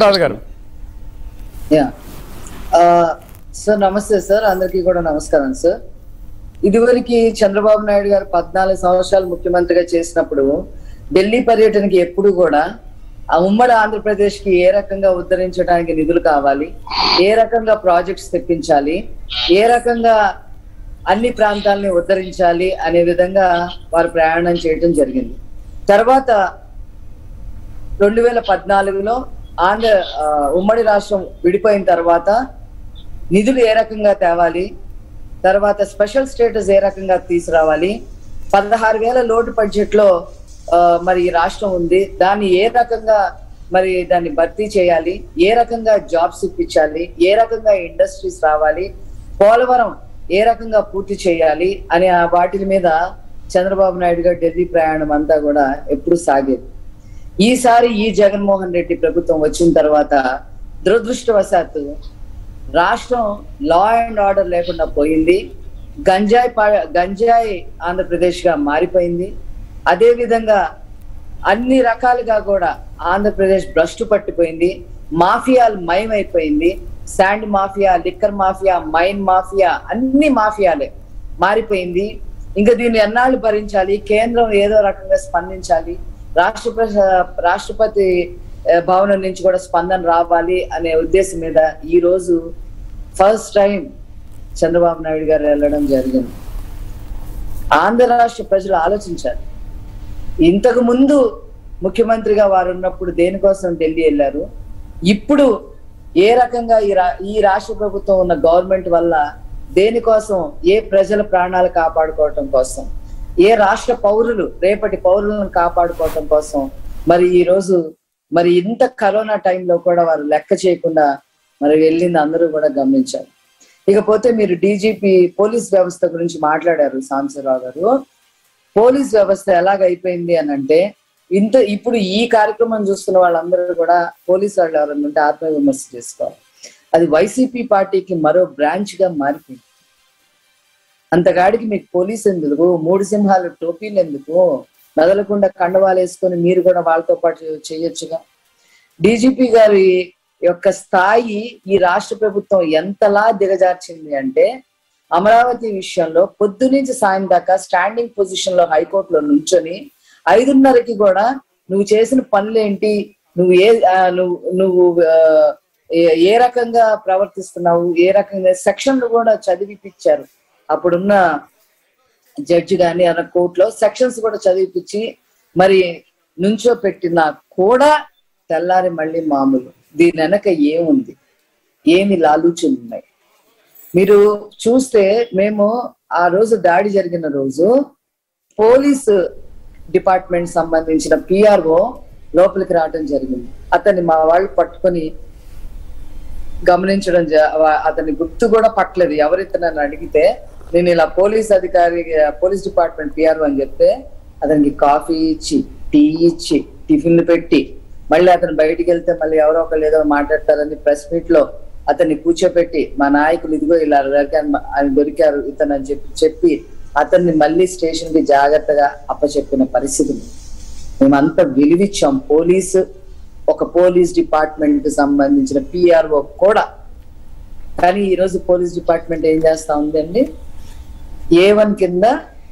రామదాస్ గారు yeah sir నమస్తే sir అందరికీ కూడా నమస్కారం సార్ ఇదివరకు చంద్రబాబు నాయుడు గారు పద్నాలుగు సంవత్సరాలు ముఖ్యమంత్రిగా చేసినప్పుడు ఢిల్లీ పర్యటనకి ఎప్పుడు కూడా ఆ ఉమ్మడి ఆంధ్రప్రదేశ్ కి ఏ రకంగా ఉద్ధరించడానికి నిధులు కావాలి ఏ రకంగా ప్రాజెక్ట్స్ తెప్పించాలి ఏ రకంగా అన్ని ప్రాంతాలని ఉద్ధరించాలి అనే విధంగా వారు ప్రయాణం చేయడం జరిగింది తర్వాత రెండు వేల పద్నాలుగులో ఆంధ్ర ఆ, ఉమ్మడి రాష్ట్రం విడిపోయిన తర్వాత నిధులు ఏ రకంగా తేవాలి తర్వాత స్పెషల్ స్టేటస్ ఏ రకంగా తీసుకురావాలి పదహారు వేల లోటు బడ్జెట్ లో ఆ, మరి ఈ రాష్ట్రం ఉంది దాన్ని ఏ రకంగా మరి దాన్ని భర్తీ చేయాలి ఏ రకంగా జాబ్స్ ఇప్పించాలి ఏ రకంగా ఇండస్ట్రీస్ రావాలి పోలవరం ఏ రకంగా పూర్తి చేయాలి అనే ఆ వాటి మీద చంద్రబాబు నాయుడు గారు ఢిల్లీ ప్రయాణం అంతా కూడా ఎప్పుడు సాగేది ఈసారి ఈ జగన్మోహన్ రెడ్డి ప్రభుత్వం వచ్చిన తర్వాత దురదృష్టవశాత్తు రాష్ట్రం లా అండ్ ఆర్డర్ లేకుండా పోయింది గంజాయి పా- గంజాయి ఆంధ్రప్రదేశ్ గా మారిపోయింది అదే విధంగా అన్ని రకాలుగా కూడా ఆంధ్రప్రదేశ్ భ్రష్టు పట్టిపోయింది మాఫియాలు మయమైపోయింది sand mafia liquor mafia mine mafia అన్ని మాఫియాలే మారిపోయింది ఇంకా దీన్ని ఎన్నాళ్ళు భరించాలి కేంద్రం ఏదో రకంగా స్పందించాలి రాష్ట్రప రాష్ట్రపతి ఆ, భవనం నుంచి కూడా స్పందన రావాలి అనే ఉద్దేశం మీద ఈ రోజు ఫస్ట్ టైం చంద్రబాబు నాయుడు గారు వెళ్ళడం జరిగింది ఆంధ్ర రాష్ట్ర ప్రజలు ఆలోచించారు ఇంతకు ముందు ముఖ్యమంత్రిగా వారు ఉన్నప్పుడు దేనికోసం ఢిల్లీ వెళ్ళారు ఇప్పుడు ఏ రకంగా ఈ రా ఈ రాష్ట్ర ప్రభుత్వం ఉన్న గవర్నమెంట్ వల్ల దేనికోసం ఏ ప్రజల ప్రాణాలు కాపాడుకోవటం కోసం ఏ రాష్ట్ర పౌరులు రేపటి పౌరులను కాపాడుకోవటం కోసం మరి ఈ రోజు మరి ఇంత కరోనా టైంలో కూడా వారు లెక్క చేయకుండా మరి వెళ్ళింది అందరూ కూడా గమనించారు ఇకపోతే మీరు డీజీపీ పోలీస్ వ్యవస్థ గురించి మాట్లాడారు సాంబశివరావు గారు పోలీస్ వ్యవస్థ ఎలాగ అయిపోయింది అని అంటే ఇంత ఇప్పుడు ఈ కార్యక్రమం చూస్తున్న వాళ్ళందరూ కూడా పోలీస్ వాళ్ళు ఎవరైనా ఉంటే ఆత్మవిమర్శ చేసుకోవాలి అది వైసీపీ పార్టీకి మరో బ్రాంచ్ గా మారిపోయింది అంతగాడికి మీకు పోలీస్ ఎందుకు మూడు సింహాలు టోపీలు ఎందుకు మెదలకుండా కండవాలు వేసుకొని మీరు కూడా వాళ్ళతో పాటు చేయొచ్చుగా డీజీపీ గారి యొక్క స్థాయి ఈ రాష్ట్ర ప్రభుత్వం ఎంతలా దిగజార్చింది అంటే అమరావతి విషయంలో పొద్దు నుంచి సాయం దాకా స్టాండింగ్ పొజిషన్ లో హైకోర్టులో నుంచొని ఐదున్నరకి కూడా నువ్వు చేసిన పనులేంటి నువ్వు ఏ ఆ, నువ్వు నువ్వు ఆ, ఏ- ఏ రకంగా ప్రవర్తిస్తున్నావు ఏ రకంగా సెక్షన్లు కూడా చదివిపించారు అప్పుడున్న జడ్జి గాని అన్న కోర్టులో సెక్షన్స్ కూడా చదివిపించి మరి నుంచో పెట్టినా కూడా తెల్లారి మళ్ళీ మామూలు దీని వెనక ఏముంది ఏమి లాలూచులు ఉన్నాయి మీరు చూస్తే మేము ఆ రోజు దాడి జరిగిన రోజు పోలీసు డిపార్ట్మెంట్ సంబంధించిన పిఆర్ఓ లోపలికి రావడం జరిగింది అతన్ని మా వాళ్ళు పట్టుకొని గమనించడం జ- వా- అతని గుర్తు కూడా పట్టలేదు ఎవరితనని అడిగితే నేను ఇలా పోలీస్ అధికారి పోలీస్ డిపార్ట్మెంట్ పిఆర్ఓ అని చెప్తే అతనికి కాఫీ ఇచ్చి టీ ఇచ్చి టిఫిన్లు పెట్టి మళ్ళీ అతను బయటికి వెళ్తే మళ్ళీ ఎవరో ఒకళ్ళు ఏదో మాట్లాడతారని ప్రెస్ మీట్ లో అతన్ని కూర్చోబెట్టి మా నాయకులు ఇదిగో ఇలా దొరికారు ఆయన దొరికారు ఇతను అని చెప్పి చెప్పి అతన్ని మళ్ళీ స్టేషన్ కి జాగ్రత్తగా అప్పచెప్పిన పరిస్థితి ఉంది. మేమంతా విలువిచ్చాం పోలీసు ఒక పోలీస్ డిపార్ట్మెంట్ కి సంబంధించిన పిఆర్ఓ కూడా కానీ ఈ రోజు పోలీస్ డిపార్ట్మెంట్ ఏం చేస్తా ఉందండి ఏ వన్ కింద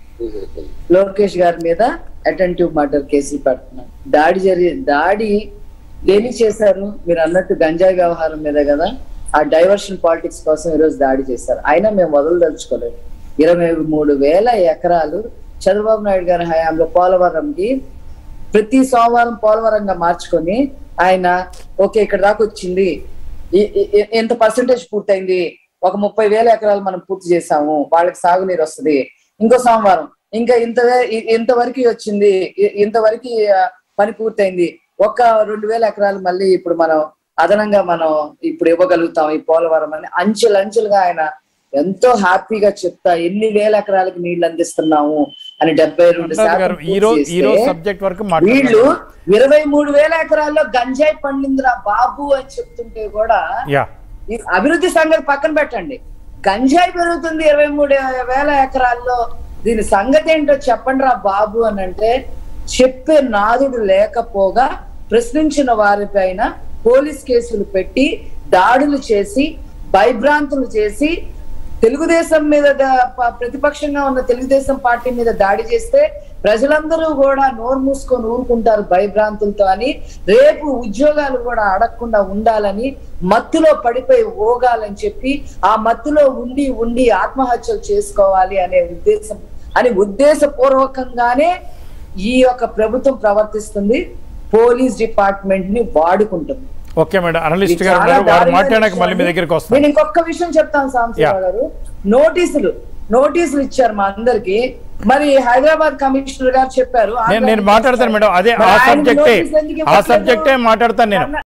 లోకేష్ గారి మీద అటెంటివ్ మర్డర్ కేసులు పెడుతున్నారు దాడి జరిగి దాడి దేని చేశారు మీరు అన్నట్టు గంజాయి వ్యవహారం మీద కదా ఆ డైవర్షన్ పాలిటిక్స్ కోసం ఈరోజు దాడి చేశారు అయినా మేము వదలదలుచుకోలేదు ఇరవై మూడు వేల ఎకరాలు చంద్రబాబు నాయుడు గారి హయాంలో పోలవరంకి ప్రతి సోమవారం పోలవరంగా మార్చుకొని ఆయన ఓకే ఇక్కడ దాకా వచ్చింది ఈ- ఈ- ఈ- ఎంత పర్సంటేజ్ పూర్తయింది ఒక ముప్పై వేల ఎకరాలు మనం పూర్తి చేసాము వాళ్ళకి సాగునీరు వస్తుంది ఇంకో సోమవారం ఇంకా ఇంత ఇంతవరకు వచ్చింది ఇ- ఇంతవరకు ఆ, పని పూర్తయింది ఒక రెండు వేల ఎకరాలు మళ్ళీ ఇప్పుడు మనం అదనంగా మనం ఇప్పుడు ఇవ్వగలుగుతాం ఈ పోలవరం అని అంచెలంచెలుగా ఆయన ఎంతో హ్యాపీగా చెప్తా ఎన్ని వేల ఎకరాలకు నీళ్లు అందిస్తున్నాము అని డెబ్బై రెండు ప్రసాద్ శాతం గారు ఈ పూర్తి రోజు ఈ రోజు చేస్తే సబ్జెక్ట్ వరకు వీళ్ళు మాట్లాడారు ఇరవై మూడు వేల ఎకరాల్లో గంజాయి పండిందిరా బాబు అని చెప్తుంటే కూడా యా ఈ అభివృద్ధి సంగతి పక్కన పెట్టండి గంజాయి పెరుగుతుంది ఇరవై మూడు వేల ఎకరాల్లో దీని సంగతి ఏంటో చెప్పండి రా బాబు అని అంటే చెప్పే నాదుడు లేకపోగా ప్రశ్నించిన వారిపైన పోలీస్ కేసులు పెట్టి దాడులు చేసి భయభ్రాంతులు చేసి తెలుగుదేశం మీద ద- ప- ప్రతిపక్షంగా ఉన్న తెలుగుదేశం పార్టీ మీద దాడి చేస్తే ప్రజలందరూ కూడా నోరు మూసుకొని ఊరుకుంటారు భయభ్రాంతులతో అని రేపు ఉద్యోగాలు కూడా అడగకుండా ఉండాలని మత్తులో పడిపోయి ఓగాలని చెప్పి ఆ మత్తులో ఉండి ఉండి ఆత్మహత్యలు చేసుకోవాలి అనే ఉద్దేశం అని ఉద్దేశపూర్వకంగానే ఈ యొక్క ప్రభుత్వం ప్రవర్తిస్తుంది పోలీస్ డిపార్ట్మెంట్ ని వాడుకుంటుంది ఓకే మేడం అనలిస్ట్ ఇది గారు చాలా ఉన్నారు. వారు దారుణమైన మాట్లాడాక మళ్ళీ మీ విషయం. దగ్గరికి వస్తాను నేను ఇంకొక విషయం చెప్తాను సాంబశివరావు Yeah. గారు నోటీసులు నోటీసులు ఇచ్చారు మా అందరికి మరి హైదరాబాద్ కమిషనర్ గారు చెప్పారు నేను నేను మాట్లాడతాను మేడం అదే ఆ మరి ఆయన సబ్జెక్టే నోటీసులు ఎందుకు ఆ ఇవ్వట్లేదు? సబ్జెక్టే మాట్లాడతాను నేను అన్న-